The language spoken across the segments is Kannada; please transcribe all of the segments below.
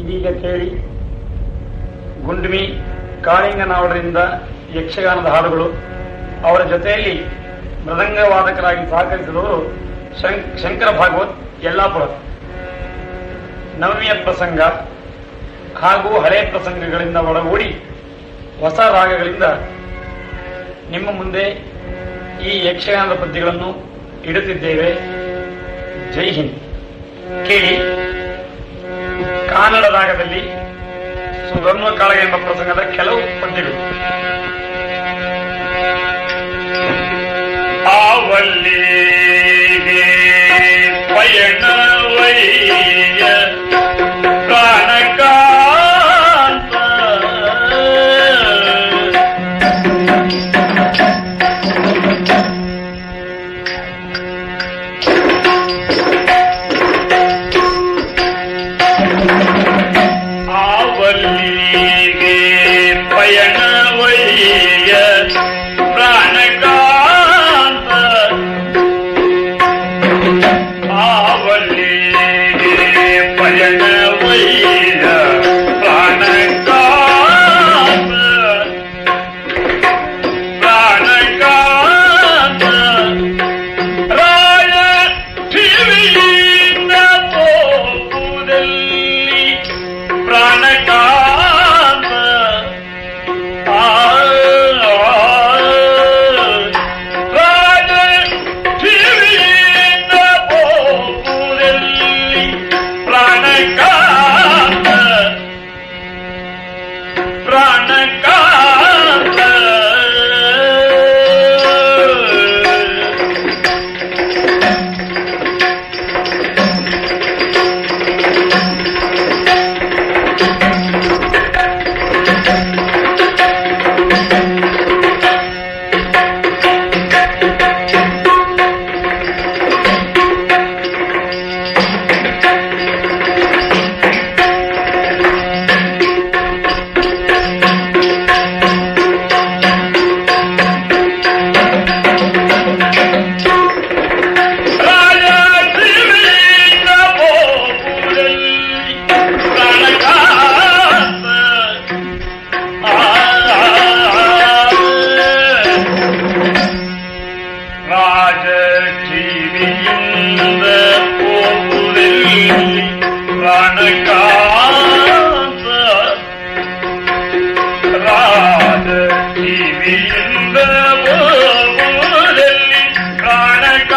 ಇದೀಗ ಕೇಳಿ ಗುಂಡ್ಮಿ ಕಾಳಿಂಗನವರಿಂದ ಯಕ್ಷಗಾನದ ಹಾಡುಗಳು ಅವರ ಜೊತೆಯಲ್ಲಿ ಮೃದಂಗ ವಾದಕರಾಗಿ ಸಹಕರಿಸಿದವರು ಶಂ- ಶಂಕರ ಭಾಗವತ್ ಯಲ್ಲಾಪುರ ನವಮಿಯ ಪ್ರಸಂಗ ಹಾಗೂ ಹಳೆಯ ಪ್ರಸಂಗಗಳಿಂದ ಒಳಗೂಡಿ ಹೊಸ ರಾಗಗಳಿಂದ ನಿಮ್ಮ ಮುಂದೆ ಈ ಯಕ್ಷಗಾನದ ಪದ್ಯಗಳನ್ನು ಇಡುತ್ತಿದ್ದೇವೆ ಜೈ ಹಿಂದ್ ಕೇಳಿ ಕನ್ನಡ ರಾಗದಲ್ಲಿ ಸುಧರ್ಮ ಕಾಳಗ ಎಂಬ ಪ್ರಸಂಗದ ಕೆಲವು ಪದ್ಯಗಳು ಆವಲ್ಲಿಗೆ ಪಯಣವಯ್ಯ ಪ್ರಾಣಕಾಂತ ಆವಲ್ಲಿಗೆ ಪಯಣವಯ್ಯ ಪ್ರಾಣಕಾಂತ ಆವಲ್ಲಿಗೆ ಪಯಣವಯ್ಯ ಪ್ರಾಣಕಾಂತ ಪ್ರಾಣಕಾಂತ ರಾಯ ಟಿವಿಯಿಂದ ಹೋಗುವುದಲ್ಲಿ ಪ್ರಾಣಕಾಂತ ಆ ರಾಜ ಟಿವಿಯಿಂದ ಹೋಗುವುದಲ್ಲಿ ಪ್ರಾಣಕಾಂತ ಪ್ರಾಣಕಾಂತ ರಾಜ ಹೋಗುವುದಲ್ಲಿ ಪ್ರಾಣಕಾಂತ ರಾಜ ಟಿವಿಯಿಂದ ಹೋಗುವುದಲ್ಲಿ ಪ್ರಾಣಕಾಂತ ರಾಜ ಟಿವಿಯಿಂದ ಹೋಗುವುದಲ್ಲಿ ಪ್ರಾಣಕಾಂತ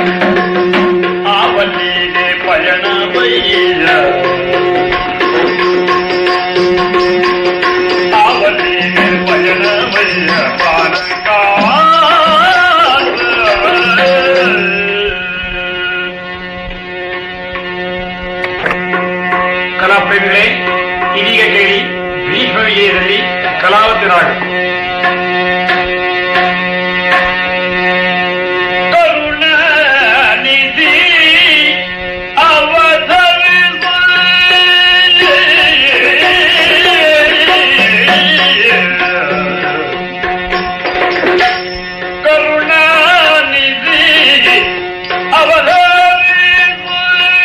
ಆವಲ್ಲಿಗೆ ಪಯಣವಯ್ಯ ಆವಲ್ಲಿಗೆ ಪಯಣವಯ್ಯ ಕಲಾಪ್ರೇಮಿಗಳೇ ಇದೀಗ ಕೇಳಿ ಭೀಷ್ಮ ವಿಜಯದಲ್ಲಿ ಕಲಾವತಿ ರಾಗ ಕರುಣಾನಿಧಿ ಅವಧರಿಸು ಕರುಣಾನಿಧಿ ಅವಧರಿಸು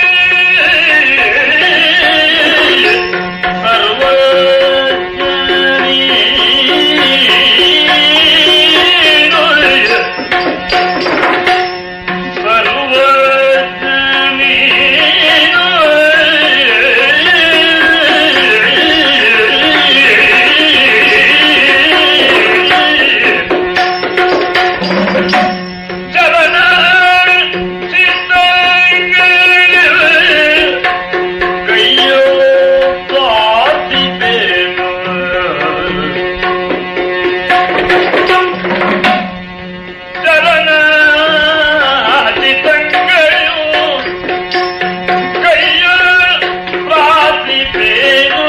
ಸರ್ವಜ್ಞ ಕೈಯೋ ಕಾಸಿದ್ದೇನು ಚರಣ ಚಿತಂಗಳು ಕೈಯ ಪ್ರಾರ್ಥಿಪೇನು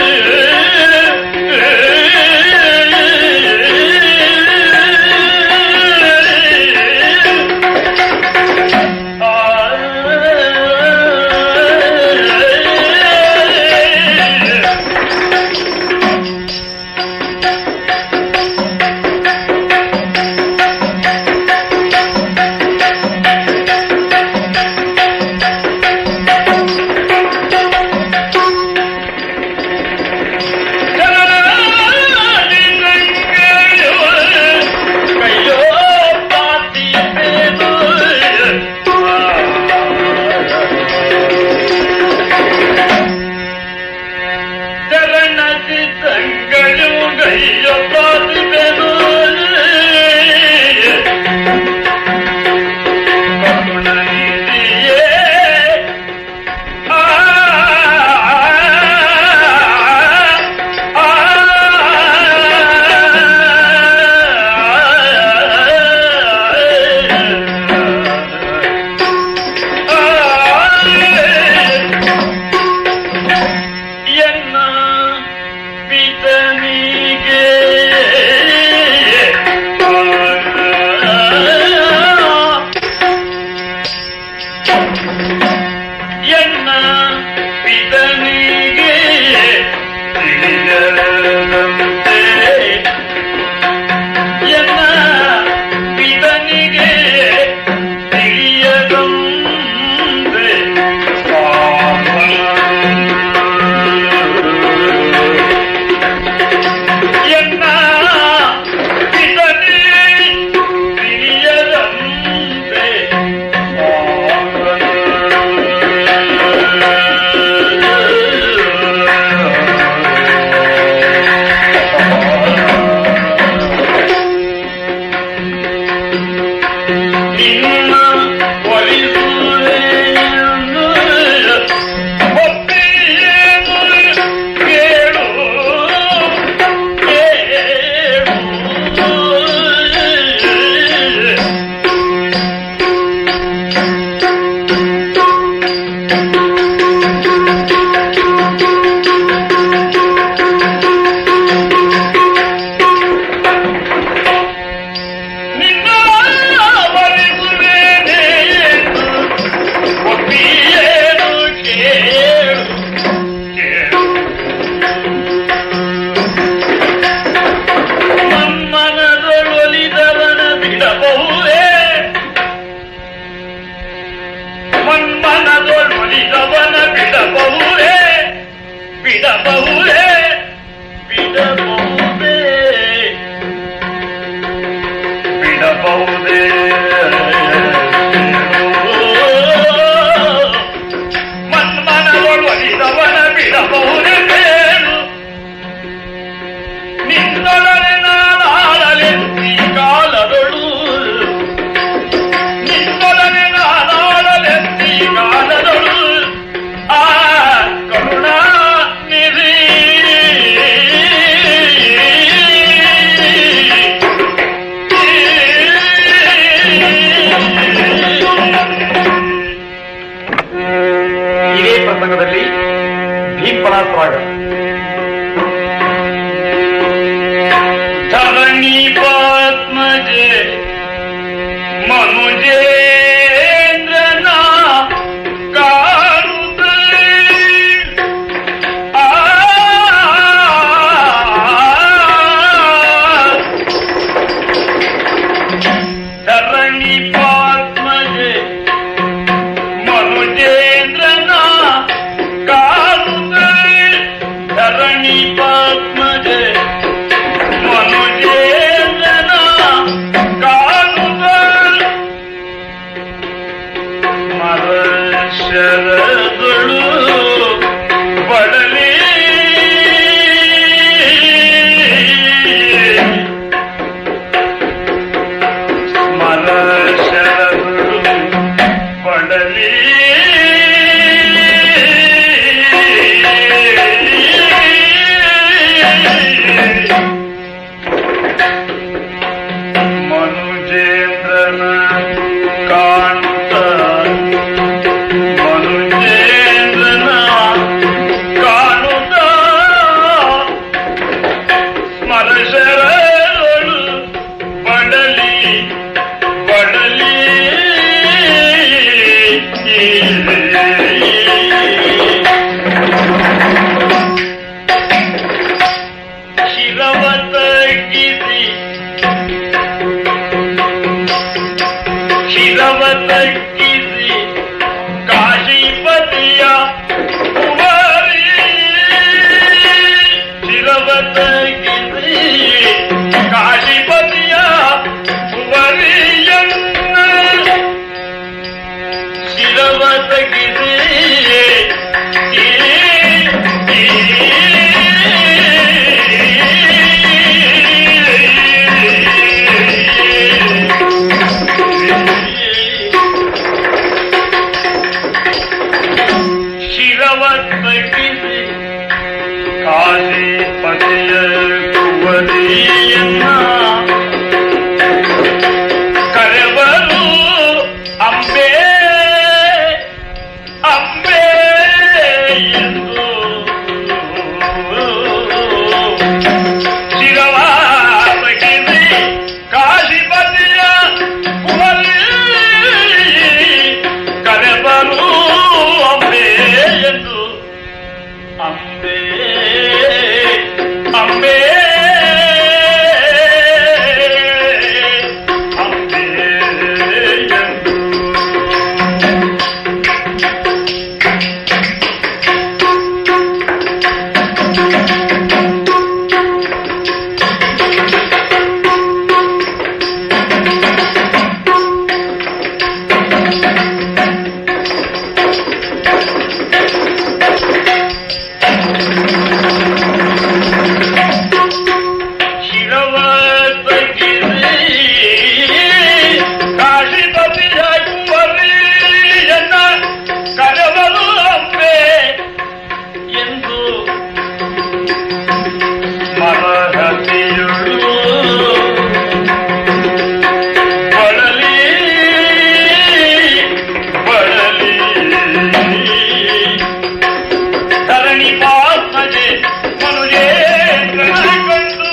ಕೈಯೋ ಪ್ರಾರ್ಥಿಪೇನು ಚರಣಿ ತಂಗಳು ಗೈಯ ಪ್ರಾರ್ಥಿಪೇನು ಕರುಣನಿಧಿಯೇ ಆ ಆ ಎನ್ನ ಪಿತನಿಗೆ ಎನ್ನ ಪಿತನಿಗೆ ತಿಳಿಯದಂತೆ ಎನ್ನ ಪಿತನಿಗೆ ತಿಳಿಯದಂತೆ ಎನ್ನ ಪಿತನಿ ತಿಳಿಯದಂತೆ ನಿನ್ನ ಒಲಿಸುವೆಯೆಂದು ಒಪ್ಪಿಯೇನು ಕೇಳು ಕೇಳು ನಿನ್ನ ಒಲಿಸುವೆನೆ ಒಪ್ಪಿಯೇನು ಕೇಳು ಕೇಳು ಮನ್ಮನದೊಳೊಲಿದವನ ಬಿಡಬಹುದೇ ಮನ್ಮನದೊಳೊಲಿದವನ ಬಿಡಬಹುದೇ ಬಿಡಬಹುದೇ ಬಿಡಬಹುದೇ ಬಿಡಬಹುದೇ ಮನ್ಮನದೊಳೊಲಿದವನ ಬಿಡಬಹುದೇ ಬೇರು ನಿನ್ನೊಡನೆ ನಾಳಲೆ ಈ ಕಾಲದೊಳು ನಿನ್ನೊಡನೆ ನಾ ಪ್ರಸಂಗದಲ್ಲಿ ಭೀಪನಾಸ್ರಾಗ ಧರಣಿ ಪಾತ್ಮಜೆ ಮನುಜೇಂದ್ರನ ಕಾರುತ್ತ ಆ ಧರಣಿ ಪಾತ್ಮಜೆ ಮನುಜೇಂದ್ರನ ಕಾರುತ್ತ ಧರಣಿ ಪಾತ್ಮಜೆ ಮನುಜೇಂದ್ರನ ಕಾಣುವ ಮರಶರಗಳು ಬಡಲಿ ಮರಶರಗಳು ಬಡಲಿ ಮನುಜೇಂದ್ರನ ಕಾಣುತ್ತ ಮನುಜೇಂದ್ರನ ಕಾಣುತ್ತ ಸ್ಮರಶರಳು ಬಡಲಿ ಬಡಲಿ ಶಿರವ ತಗ್ಗಿಸಿ ಶಿರವ ತಗ್ಗಿಸಿ ಕಾಶಿಪತಿಯ ಕುಮಾರಿ ಶಿರವ ತಗ್ಗಿಸಿ ಕಾಶಿಪತಿಯ ಕುವರಿಯನ್ನ ಶಿರವ ತಗ್ಗಿಸಿ ಈ, ಈ, ಶಿರವ ತಗ್ಗಿಸಿ ಕಾಶಿಪತಿಯ ಕುವರಿಯನ್ನ ಕರೆವರು ಅಂಬೆ ಅಂಬೆ ಎಂದು ಶಿರವ ತಗ್ಗಿಸಿ ಕಾಶಿಪತಿಯ ಕುವರಿ ಕರೆವರು ಅಂಬೆ ಎಂದು ಅಂಬೆ ಅಂಬೆ ಅಂಬೆ ಎಂದು ಶಿರವ ತಗ್ಗಿಸಿ ಕಾಶಿಪತಿಯ ಕುವರಿಯನ್ನ ಕರೆವರು ಅಂಬೆ ಎಂದು ಮರಹತಿಯುಳು ಬಳಲಿ ಬಳಲಿ ಧರಣಿ ಪಾತ್ಮಜೆ ಮನುಜೇ ಕಂಡು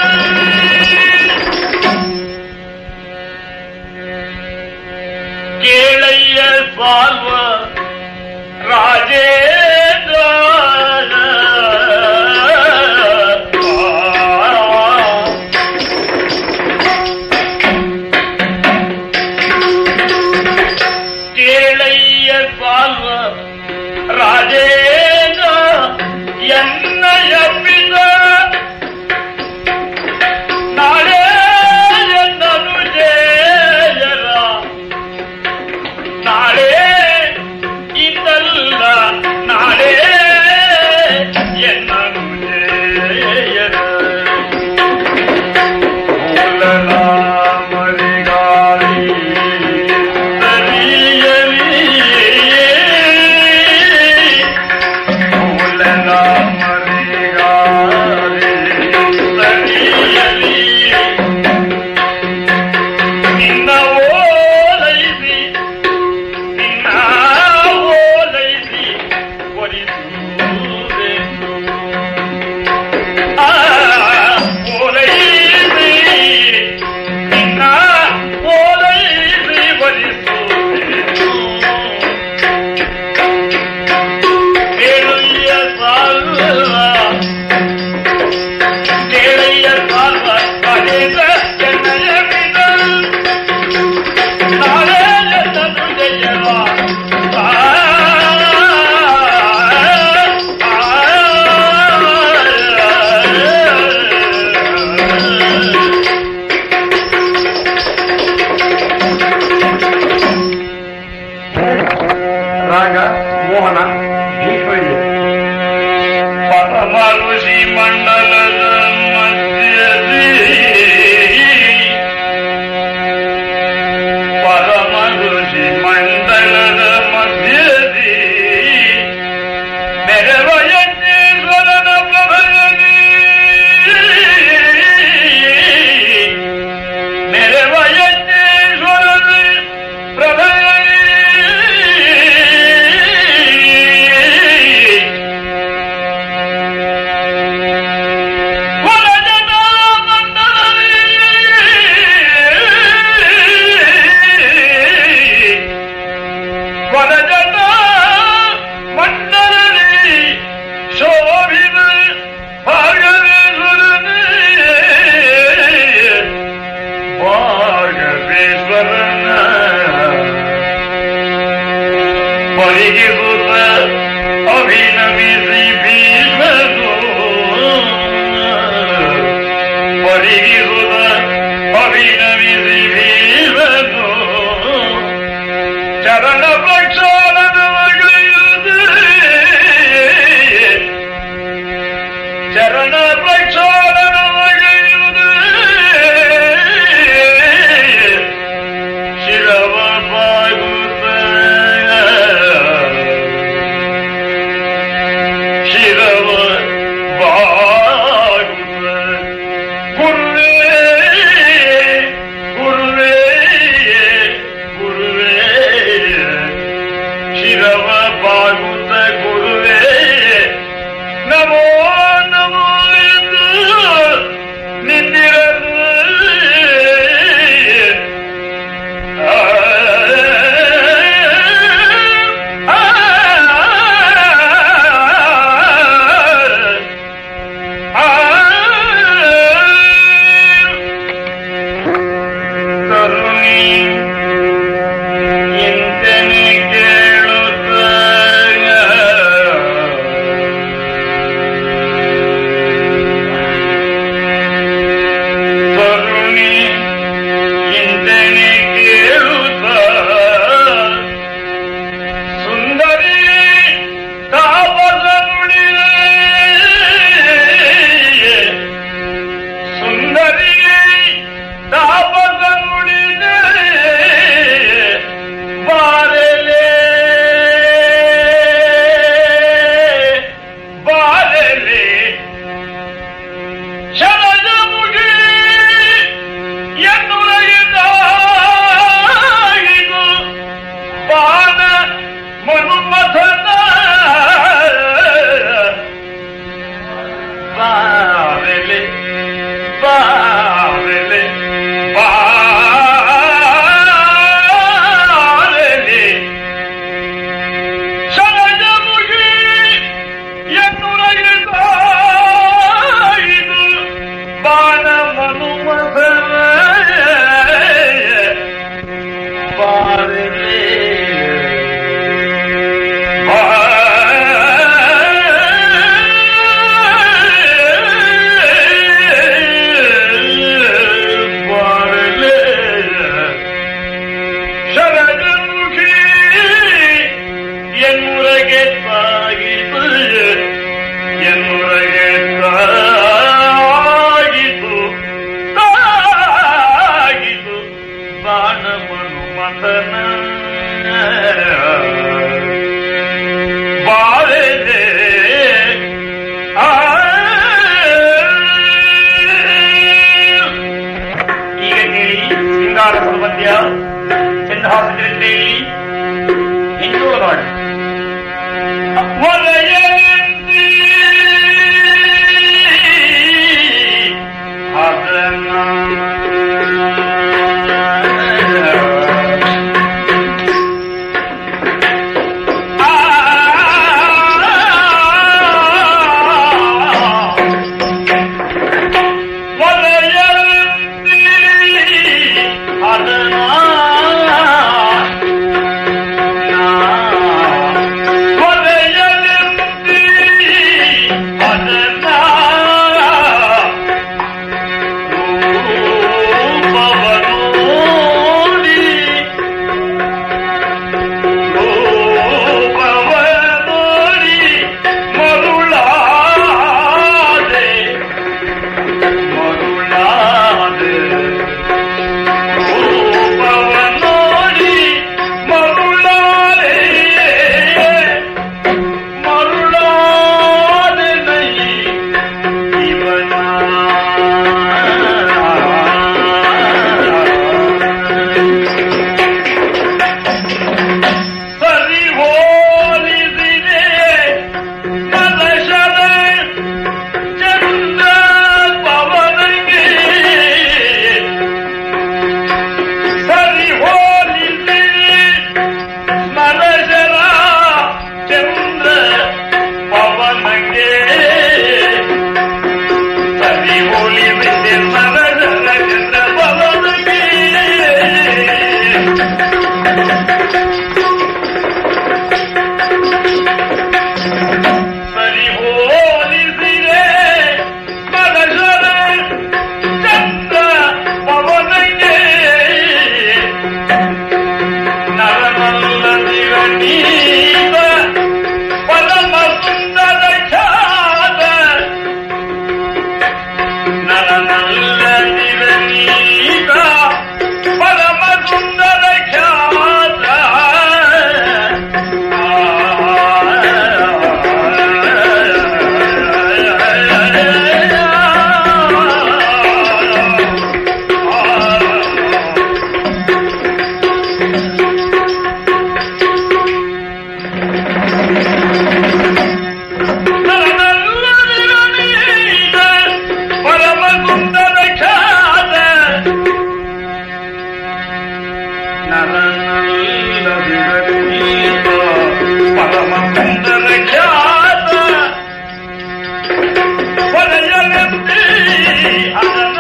ಕೇಳಯ್ಯ ಸಾಲ್ವ ರಾಜೇಂದ್ರ ಕೇಳಯ್ಯ ಸಾಲ್ವ ರಾಜೇಂದ್ರ ಎನ್ನಯ ಪಿತ ನಾಳೆ ಎನ್ನನು ಜಯರ ನಾಳೆ ಇದಲ್ಲ ನಾಳೆ ಎನ್ನನು ಜಯರ ಮೂಲಲ ಮರಿಗಾಳಿ ಸರಿಯಲಿ ಮೂಲಲ ಮರಿಗಾಳಿ ರಾಗ ಮೋಹನ ಭೀಷ್ಮಯ್ಯ ಪರಮ ಋಷಿ ಮಂಡಲದ ಮಧ್ಯದಿ ಪರಮ ಋಷಿ ಮಂಡಲದ ಮಧ್ಯದಿ ಮೆರವ ಯಜ್ಞೇಶ್ವರನ ಪ್ರಭದಲ್ಲಿ ಮೆರವ ಯಜ್ಞೇಶ್ವರನ ಪ್ರಭದಲ್ಲಿ ವರದನ ಮಂಡಲದಲ್ಲಿ ವರದನ ಮಂಡಲದಲ್ಲಿ ಶೋಭಿನ ಭಾಗವೇಶ್ವರನೇ ಭಾಗವೇಶ್ವರನ ಪರಿಗಿರುತ್ತ ಅಭಿನವಿಸಿ ಭೀಷ್ಮನು ಪರಿಗಿರುತ್ತ ಅಭಿನವಿಸಿ ಭೀಷ್ಮನು ಚರಣ ಪ್ರಕ್ಷಾಲನ ಚರಣ ಪ್ರಕ್ಷಾಲನ ಶಿರವ ಬಾಗುತ್ತ ಶಿರವ ಬಾಗುತ್ತ ಗುರುವೇ ಗುರುವೇ ಗುರುವೇ ಶಿರವ ಬಾಗುತ್ತ ಗುರುವೇ ನಮೋ ನಮೋ ಎಂದು ನಿಂದಿರಲು ಆ ಆ ಆ ತರುಣಿ ಎಂತನೆ ಕೇಳುತ್ತ ತರುಣಿ ಎಂತನೆ ಕೇಳುತ್ತ ಸುಂದರಿ ತಾಪಸ ನುಡಿದೆ ಸುಂದರಿ ತಾಪಸ ನುಡಿದೆ ಬಾರಲೆ ಬಾರಲೆ ಶರಣ ಮುಗಿ ಎನ್ನುರಗಿದ್ದಾಗಿದು ಬಾಣ ಮನುಮಥನ ಬಾರಲೆ ಬಾರಲೆ ಬಾರಲೆ ಶರಣ ಮುಗಿ ಎನ್ನುರಗಿದ್ದಾಗಿದು ಬಾಣ ಮನುಮಥನ ಬಾರಲೆ ಶರಣಮುಖಿ ಎನ್ನುರಗೆ ತಾಗಿತು ಎನ್ನುರಗೆ ತಾಗಿತು ತಾಗಿತು ಬಾಣಮನು ಮಥನ ಬಾಳೆದೆ ಆ ಈಗ ಕೇಳಿ ಸಿಂಗಾರ ಸುಮಧ್ಯ ಸಿಂಹಾಸ ಚರಿತ್ರೆಯಲ್ಲಿ ಹಿಂದೂ ನಾಡು ವಲಯಂತಿ ವಲಯಂತಿ ಅದನ ನೀವ ಪರಮ ಸುಂದರ ಖ್ಯಾತ ನರನಲ್ಲದಿರನೀಗ ಪರಮ ಸುಂದರ ಖ್ಯಾತ ಪರಮ ಸುಂದರ ಖ್ಯಾತ ನರನಲ್ಲದಿರನೀಗ ಪರಮ ಸುಂದರ ಖ್ಯಾತ ಹೊರೆಯಲೆತ್ತಿ ಅದನ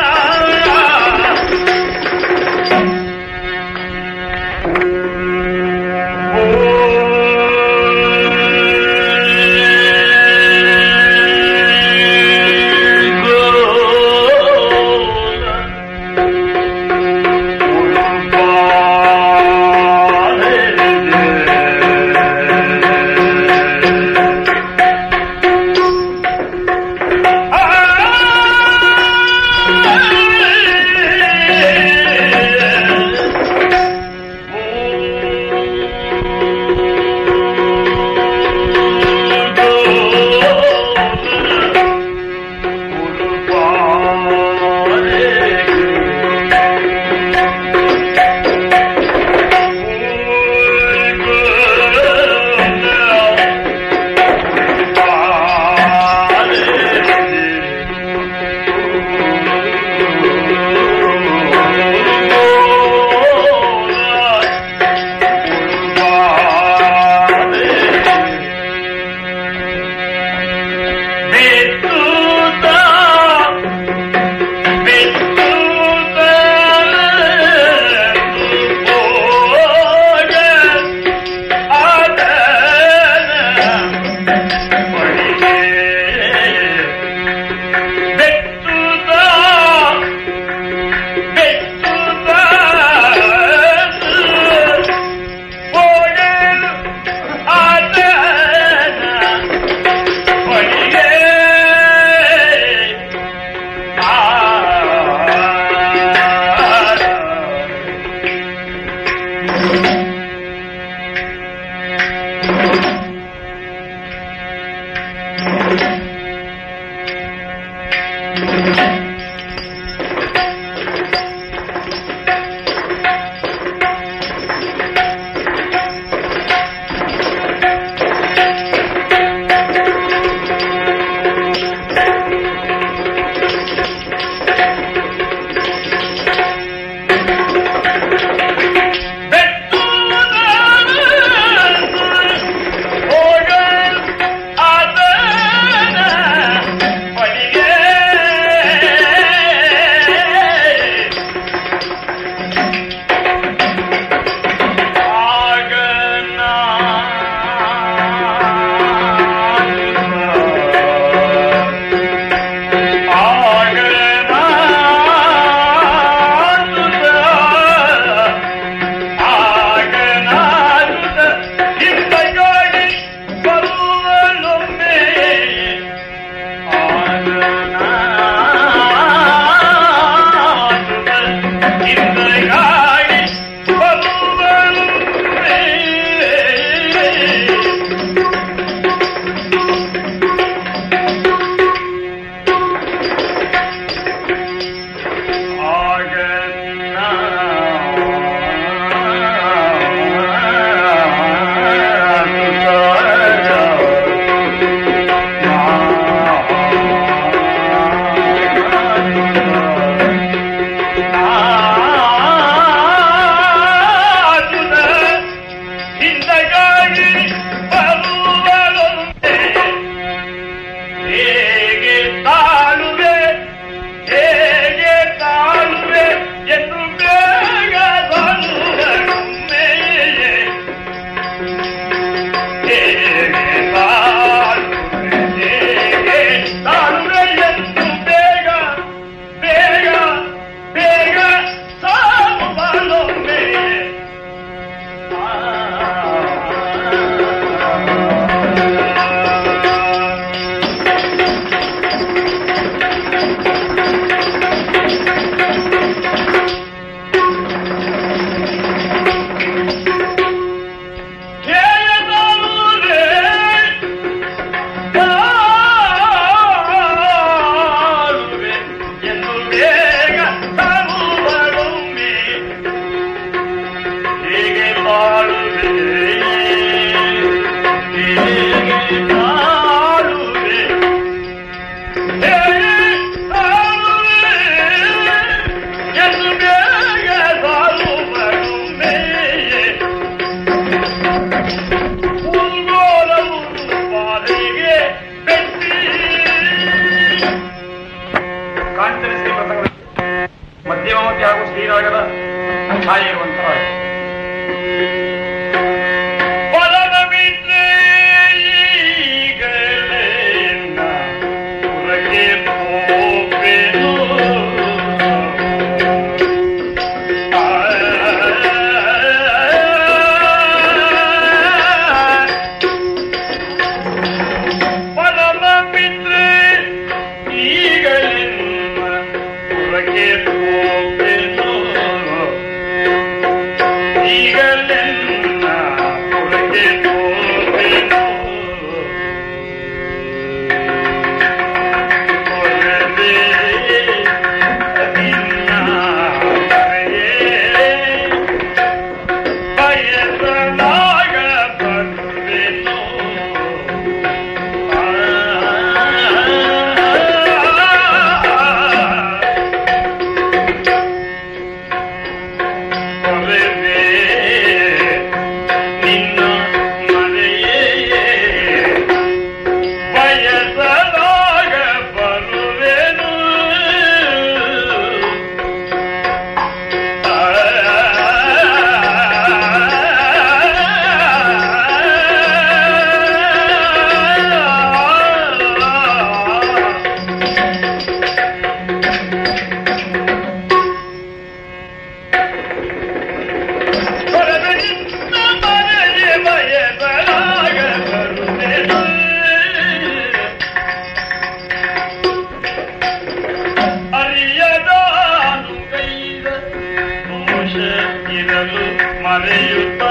ಮರೆಯುತ್ತ